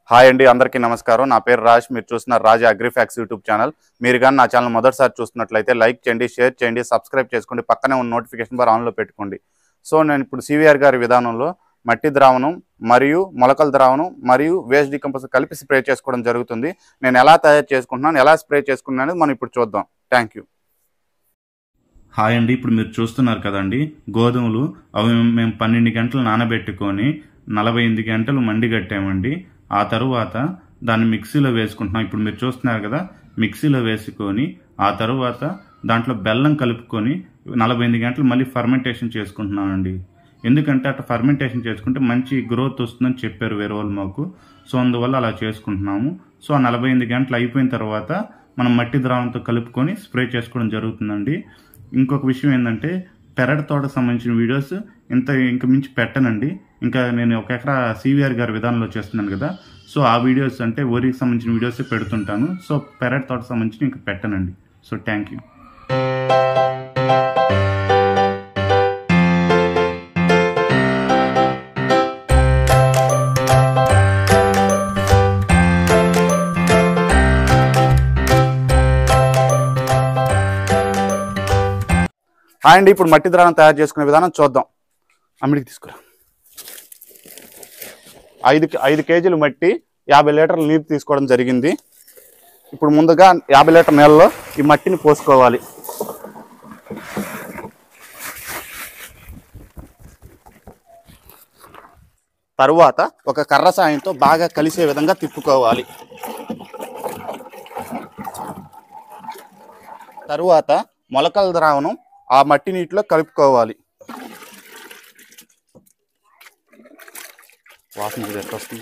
hi అండి అందరికీ నమస్కారం నా పేరు రాజ్ మీరు చూస్తున్న రాజ్ అగ్రిఫాక్స్ యూట్యూబ్ ఛానల్ మీరు కానీ నా ఛానల్ మొదటిసారి చూస్తున్నట్లయితే లైక్ చేయండి షేర్ చేయండి సబ్స్క్రైబ్ చేసుకోండి పక్కనే ఉన్న నోటిఫికేషన్ బార్ ఆన్లో పెట్టుకోండి సో నేను ఇప్పుడు సివిఆర్ గారి విధానంలో మట్టి ద్రావణం మరియు మొలకల ద్రావణం మరియు వేస్ట్ డికంపోజ్ కలిపి స్ప్రే చేసుకోవడం జరుగుతుంది నేను ఎలా తయారు చేసుకుంటున్నాను ఎలా స్ప్రే చేసుకున్నాను అనేది మనం ఇప్పుడు చూద్దాం థ్యాంక్ యూ హాయ్ అండి ఇప్పుడు మీరు చూస్తున్నారు కదండి గోధుమలు అవి మేము పన్నెండు గంటలు నానబెట్టుకొని నలభై ఎనిమిది గంటలు మండి కట్టామండి ఆ తరువాత దాన్ని మిక్సీలో వేసుకుంటున్నాం ఇప్పుడు మీరు చూస్తున్నారు కదా మిక్సీలో వేసుకొని ఆ తరువాత దాంట్లో బెల్లం కలుపుకొని నలభై ఎనిమిది గంటలు మళ్ళీ ఫర్మెంటేషన్ చేసుకుంటున్నామండి ఎందుకంటే అట్లా ఫర్మెంటేషన్ చేసుకుంటే మంచి గ్రోత్ వస్తుందని చెప్పారు వేరే వాళ్ళు మాకు సో అందువల్ల అలా చేసుకుంటున్నాము సో ఆ నలభై ఎనిమిది గంటలు అయిపోయిన తర్వాత మనం మట్టి ద్రావణంతో కలుపుకొని స్ప్రే చేసుకోవడం జరుగుతుందండి ఇంకొక విషయం ఏంటంటే పెరడ్ తోటకు సంబంధించిన వీడియోస్ ఇంత ఇంక మించి పెట్టనండి ఇంకా నేను ఒక ఎకరా సివిఆర్ గారి విధానంలో చేస్తున్నాను కదా సో ఆ వీడియోస్ అంటే వరికి సంబంధించిన వీడియోస్ పెడుతుంటాను సో పెరడ్ తోటకు సంబంధించి ఇంకా పెట్టనండి సో థ్యాంక్ యూ హాయ్ అండి ఇప్పుడు మట్టి ద్రావణం తయారు చేసుకునే విధానం చూద్దాం అమ్మిడికి తీసుకురా ఐదు ఐదు కేజీలు మట్టి యాభై లీటర్ల నీరు తీసుకోవడం జరిగింది ఇప్పుడు ముందుగా యాభై లీటర్ నీళ్ళలో ఈ మట్టిని పోసుకోవాలి తరువాత ఒక కర్ర సాయంతో బాగా కలిసే విధంగా తిప్పుకోవాలి తరువాత మొలకల ద్రావణం ఆ మట్టి నీటిలో కలుపుకోవాలి వాసన చూడు ఎట్లా వస్తుంది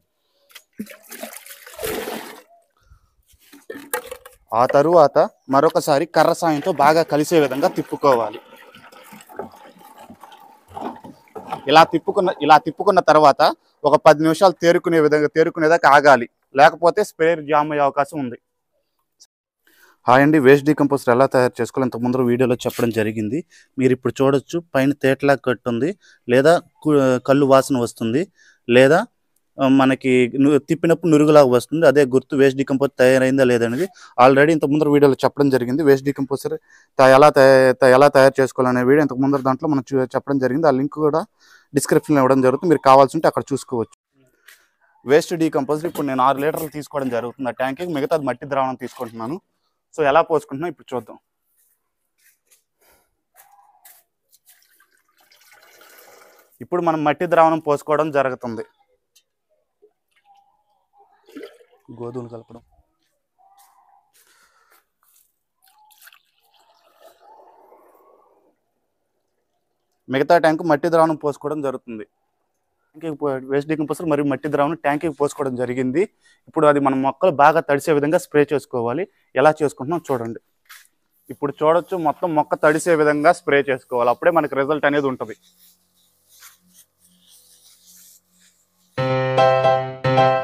ఆ తరువాత మరొకసారి కర్ర సాయంతో బాగా కలిసే విధంగా తిప్పుకోవాలి ఇలా తిప్పుకున్న ఇలా తిప్పుకున్న తర్వాత ఒక పది నిమిషాలు తేరుకునే విధంగా తేరుకునేదాకా ఆగాలి లేకపోతే స్ప్రేయర్ జామ్ అయ్యే అవకాశం ఉంది హాయ్ అండి వేస్ట్ డీకంపోజర్ ఎలా తయారు చేసుకోవాలి ఇంతకు ముందు వీడియోలో చెప్పడం జరిగింది మీరు ఇప్పుడు చూడొచ్చు పైన తేటలా కట్టుంది లేదా కు- కళ్ళు వాసన వస్తుంది లేదా ఆ, మనకి ను- తిప్పినప్పుడు నురుగులాగా వస్తుంది అదే గుర్తు వేస్ట్ డీకంపోజ్ తయారైందా లేదనేది ఆల్రెడీ ఇంతకు ముందర వీడియోలో చెప్పడం జరిగింది వేస్ట్ డీకంపోజర్ ఎలా తయా ఎలా తయారు చేసుకోవాలనే వీడియో ఇంతకు ముందర దాంట్లో మనం చూ- చెప్పడం జరిగింది ఆ లింక్ కూడా డిస్క్రిప్షన్లో ఇవ్వడం జరుగుతుంది మీరు కావాల్సి ఉంటే అక్కడ చూసుకోవచ్చు వేస్ట్ డీకంపోజర్ ఇప్పుడు నేను ఆరు లీటర్లు తీసుకోవడం జరుగుతుంది ఆ ట్యాంక్కి మిగతాది మట్టి ద్రావణం తీసుకుంటున్నాను సో ఎలా పోసుకుంటున్నా ఇప్పుడు చూద్దాం ఇప్పుడు మనం మట్టి ద్రావణం పోసుకోవడం జరుగుతుంది గోధుమలు కలపడం మిగతా ట్యాంకు మట్టి ద్రావణం పోసుకోవడం జరుగుతుంది ట్యాంక్కి పో- వేస్ట్ డీకంపోజర్ మరియు మట్టి ద్రావణం ట్యాంక్కి పోసుకోవడం జరిగింది ఇప్పుడు అది మన మొక్కలు బాగా తడిసే విధంగా స్ప్రే చేసుకోవాలి ఎలా చేసుకుంటున్నాం చూడండి ఇప్పుడు చూడొచ్చు మొత్తం మొక్క తడిసే విధంగా స్ప్రే చేసుకోవాలి అప్పుడే మనకి రిజల్ట్ అనేది ఉంటుంది